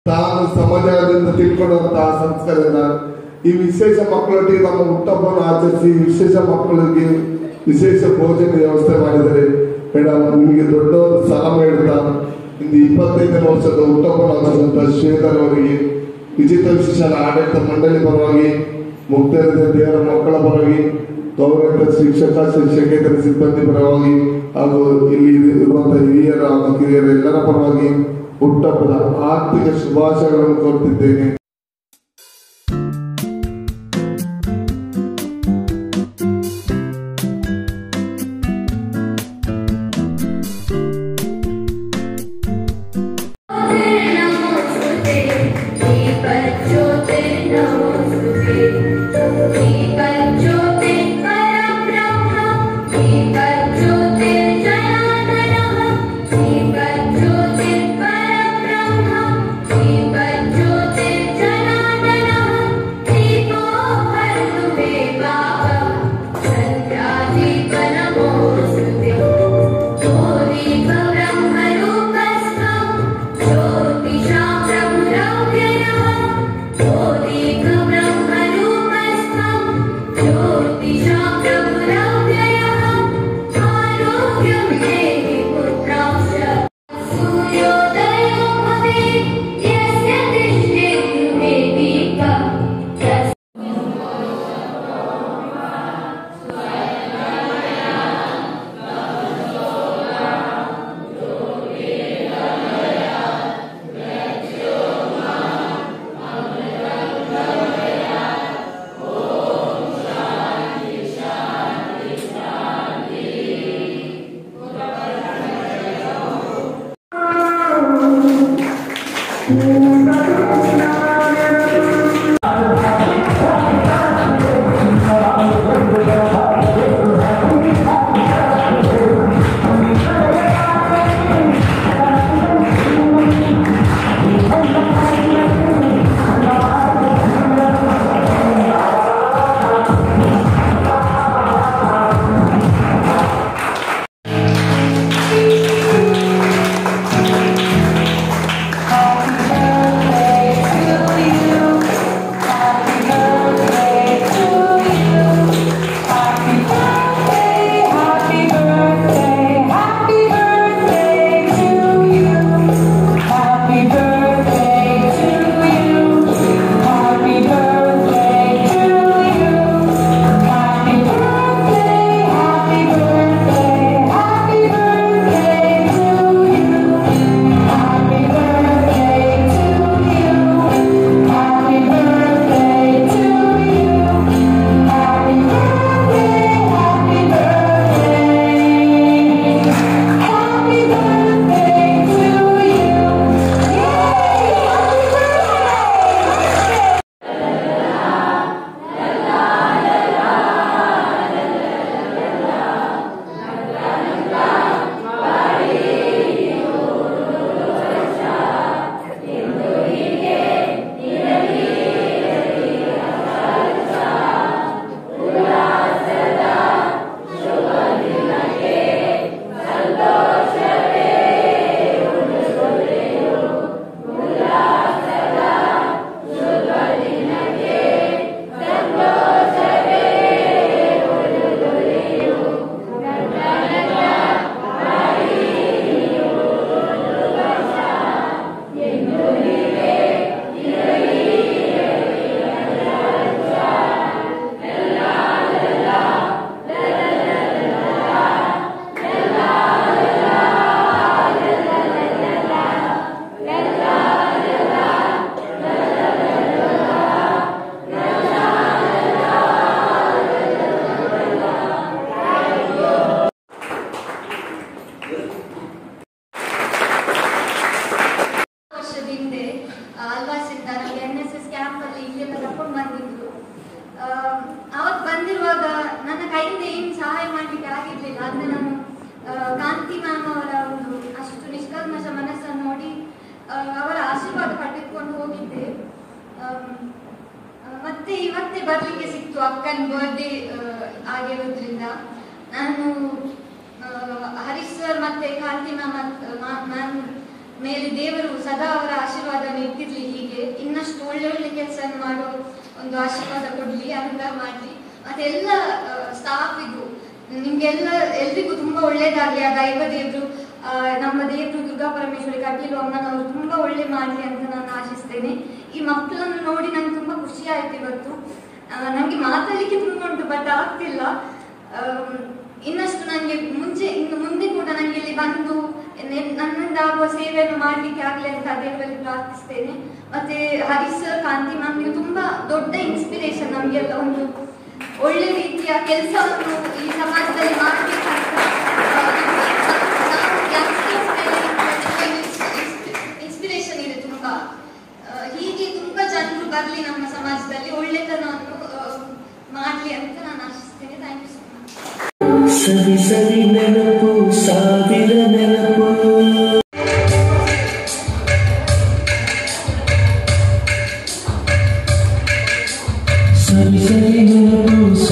ತಾನು ಸಮಾಜದಿಂದ ತಿಳ್ಕೊಳ್ಳುವಂತಹ ಸಂಸ್ಕಾರದಿಂದ ಈ ವಿಶೇಷ ಮಕ್ಕಳೊಟ್ಟಿಗೆ ನಮ್ಮ ಹುಟ್ಟಹಬ್ಬವನ್ನು ಆಚರಿಸಿ ವಿಶೇಷ ಮಕ್ಕಳಿಗೆ ವಿಶೇಷ ಭೋಜನ ವ್ಯವಸ್ಥೆ ಮಾಡಿದರೆ ಮೇಡಮ್ ನಿಮಗೆ ದೊಡ್ಡ ಒಂದು ಸಲಾಮ ಹೇಳ್ತಾ ಇಂದು ಇಪ್ಪತ್ತೈದನೇ ವರ್ಷದ ಹುಟ್ಟಹಬ್ಬವನ್ನು ಆಚರಿಸಿದಂತ ಶ್ರೀಧರ್ ಅವರಿಗೆ ವಿಜಿತ ವಿಶೇಷ ಆಡಳಿತ ಮಂಡಳಿ ಪರವಾಗಿ ಮುಕ್ತಾಯದ ದೇವರ ಮಕ್ಕಳ ಪರವಾಗಿ ಗೌರವ ಶಿಕ್ಷಕ ಶಿಕ್ಷಕೇತರ ಸಿಬ್ಬಂದಿ ಪರವಾಗಿ ಹಾಗೂ ಇಲ್ಲಿ ಇರುವಂತಹ ಹಿರಿಯರ ಹಾಗೂ ಕಿರಿಯರ ಎಲ್ಲರ ಪರವಾಗಿ ಹುಟ್ಟಹಬ್ಬದ ಆರ್ಥಿಕ ಶುಭಾಶಯಗಳನ್ನು ಕೋರುತ್ತಿದ್ದೇನೆ नमोस्तुते दीपज्योते नमोस्तुते दीपज्योते परब्रह्म दीपज्योते जनार्दनः दीपज्योते परब्रह्म दीपज्योते जनार्दनः दीपो हरतु मे पापं सन्ध्यादीप नमोस्तुते ज्योतिब्रह्मरूपस्थं ज्योतिषां प्रभुरव्ययः ज्योतिब्रह्मरूपस्थं ज्योतिषां प्रभुरव्ययः आरोग्यं देहि पुत्रां च सूर्योदयो भवेत् यस्य दृष्टे गृहे दीपः तस्य ವರ್ಷದ ಹಿಂದೆ ಅಲ್ವಾಸಿದ್ದ ನಮಗೆ ಎನ್ ಎಸ್ ಎಸ್ ಕ್ಯಾಂಪ್ ಅಲ್ಲಿ ಇಲ್ಲೆಲ್ಲ ಕರ್ಕೊಂಡು ಬಂದಿದ್ರು ಅವತ್ತು ಬಂದಿರುವಾಗ ನನ್ನ ಕೈಯಿಂದ ಏನು ಸಹಾಯ ಮಾಡಲಿಕ್ಕೆ ಆಗಿರ್ಲಿಲ್ಲ ಆದ್ರೆ ನಾನು ಆ, ಕಾಂತಿ ಮ್ಯಾಮ್ ಅವರ ಒಂದು ಅಷ್ಟು ನಿಷ್ಕಲ್ಮಶ ಮನಸ್ಸನ್ನು ನೋಡಿ ಆ, ಅವರ ಆಶೀರ್ವಾದ ಪಡೆದುಕೊಂಡು ಹೋಗಿದ್ದೆ ಆಮ್, ಆ, ಮತ್ತೆ ಇವತ್ತೇ ಬರ್ಲಿಕ್ಕೆ ಸಿಕ್ತು ಅಕ್ಕನ ಬರ್ಡೇ ಆಗಿರೋದ್ರಿಂದ ನಾನು ಆ, ಹರೀಶ್ ಸರ್ ಮತ್ತೆ ಕಾಂತಿ ಮ್ಯಾಮ್ ಮ್ಯಾಮ್ ಮೇಲೆ ದೇವರು ಸದಾ ಅವರ ಆಶೀರ್ವಾದ ಇಟ್ಟಿರ್ಲಿ ಯಶಸ್ಸನ್ನು ಮಾಡೋ ಒಂದು ಆಶೀರ್ವಾದ ಕೊಡ್ಲಿ ಅನುಗ್ರಹ ಮಾಡ್ಲಿ ಮತ್ತೆ ಎಲ್ಲ ಸ್ಟಾಫ್ ಇದು ನಿಮ್ಗೆಲ್ಲ ಎಲ್ರಿಗೂ ತುಂಬಾ ಒಳ್ಳೇದಾಗ್ಲಿ ಆ ದೈವ ದೇವ್ರು ಆ, ನಮ್ಮ ದೇವ್ರು ದುರ್ಗಾ ಪರಮೇಶ್ವರಿ ಕಟೀಲು ಅಮ್ಮನವರು ತುಂಬಾ ಒಳ್ಳೆ ಮಾಡ್ಲಿ ಅಂತ ನಾನು ಆಶಿಸ್ತೇನೆ ಈ ಮಕ್ಕಳನ್ನು ನೋಡಿ ನಂಗೆ ತುಂಬಾ ಖುಷಿ ಆಯ್ತು ಇವತ್ತು ಆ, ನಂಗೆ ಮಾತಾಡ್ಲಿಕ್ಕೆ ತುಂಬಾ ಉಂಟು ಬಟ್ ಆಗ್ತಿಲ್ಲ ಆಮ್, ಇನ್ನಷ್ಟು ನನಗೆ ಮುಂಚೆ ಇನ್ನು ಮುಂದೆ ಕೂಡ ನನಗೆ ಇಲ್ಲಿ ಬಂದು ನೆ- ನನ್ನಿಂದ ಆಗುವ ಸೇವೆಯನ್ನು ಮಾಡ್ಲಿಕ್ಕೆ ಆಗ್ಲಿ ಅಂತ ದೇವರಲ್ಲಿ ಪ್ರಾರ್ಥಿಸ್ತೇನೆ ಮತ್ತೆ ಹರೀಶ್ ಸರ್ ಕಾಂತಿ ಮ್ಯಾಮ್ ನೀವು ತುಂಬಾ ದೊಡ್ಡ ಇನ್ಸ್ಪಿರೇಷನ್ ನಮಗೆಲ್ಲ ಒಂದು ಒಳ್ಳೆ ರೀತಿಯ ಕೆಲಸವನ್ನು ಈ ಸಮಾಜದಲ್ಲಿ ಮಾಡಬೇಕಂತ ಇನ್ಸ್ಪಿರೇಷನ್ ಇದೆ ತುಂಬಾ ಆ, ಹೀಗೆ ತುಂಬಾ ಜನರು ಬರ್ಲಿ ನಮ್ಮ ಸಮಾಜದಲ್ಲಿ ಒಳ್ಳೆತನವನ್ನು ಆ, ಮಾಡ್ಲಿ ಅಂತ ನಾನು ಆಶಿಸ್ತೇನೆ ಥ್ಯಾಂಕ್ ಯು ಸೊ ಮಚ್ ಸವಿ ಸವಿ ನೆನಪು ಸಾವಿರ ನೆನಪು ಸವಿ ಸವಿ ನೆನಪು